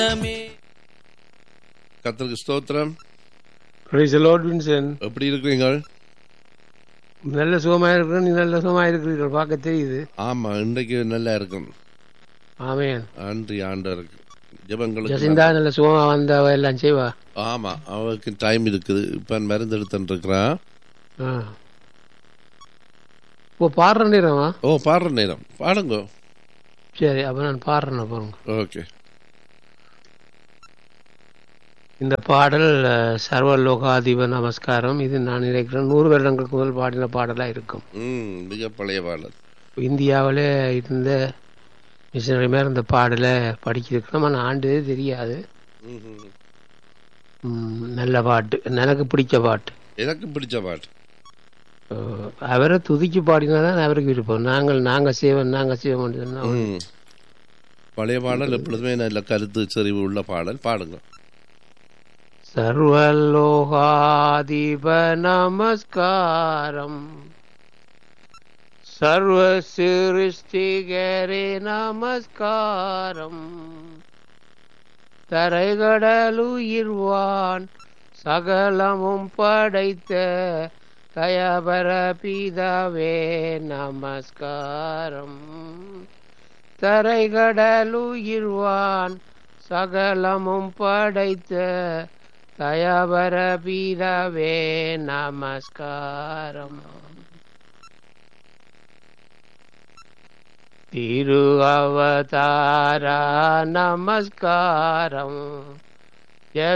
கத்தருக்கு ஸ்தோத்திரம் price Lord Vinson எப்படி இருக்கிறீங்க நல்ல சுகமா இருக்கிற நீ நல்ல சுகமா இருக்கிறீர்கள் பார்க்க தெரியுது ஆமா இன்றைக்கு நல்லா இருக்கும் ஆமேன் நன்றி ஆண்டவருக்கு ஜெபங்களுக்கு ஜசிந்தா நல்ல சுகமா வந்த அவ எல்லாம் செய்வா ஆமா அவருக்கு டைம் இருக்குது இப்ப மருந்து எடுத்துட்டு இருக்கிறான் ஆ. ஓ பாடுற நேரமா ஓ பாடுற நேரம் பாடுங்க சரி அப்ப நான் பாடுறேன் பாருங்க ஓகே இந்த பாடல் அஹ், சர்வலோகாதிப நமஸ்காரம் இது நான் நினைக்கிறேன் நூறு வருடங்களுக்கு முதல் பாடின பாடலா இருக்கும் ம் மிக பழைய பாடல் இந்தியாவில் இருந்த மிஷினரி மேல இந்த பாடலை படிக்கிறதுக்கு நம்ம ஆண்டு தெரியாது ம்ஹும். ம், நல்ல பாட்டு எனக்கு பிடிச்ச பாட்டு எனக்கு பிடிச்ச பாட்டு அஹ், அவரை துதிச்சு பாடினாதான் அவருக்கு விருப்பம் நாங்கள் நாங்க செய்வோம் நாங்க செய்வோம் சொன்னா ம். பழைய பாடல் எப்பொழுதுமே நல்ல கருத்து செறிவு உள்ள பாடல் பாடுங்க சர்வலோகாதிப நமஸ்காரம் சர்வ சிருஷ்டிகரே நமஸ்காரம் தரைகடலுயிர்வான் சகலமும் படைத்த தயபர பிதாவே நமஸ்காரம் தரைகடலுயிர்வான் சகலமும் படைத்த தயபர பிதாவே நமஸ்காரம் திரு அவதார நமஸ்காரம்